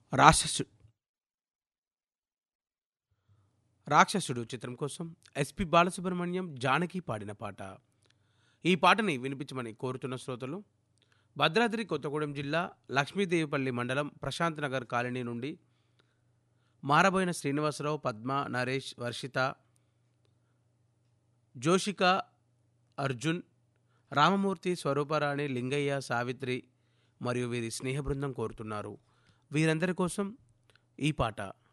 రాక్షసు రాక్షసుడు చిత్రం కోసం ఎస్పి బాలసుబ్రహ్మణ్యం జానకి పాడిన పాట ఈ పాటని వినిపించమని కోరుతున్న శ్రోతలు భద్రాద్రి కొత్తగూడెం జిల్లా లక్ష్మీదేవిపల్లి మండలం ప్రశాంత్ నగర్ కాలనీ నుండి మారబోయిన శ్రీనివాసరావు పద్మ నరేష్ వర్షిత జోషిక అర్జున్ రామమూర్తి స్వరూపరాణి లింగయ్య సావిత్రి మరియు వీరి స్నేహ బృందం కోరుతున్నారు వీరందరి కోసం ఈ పాట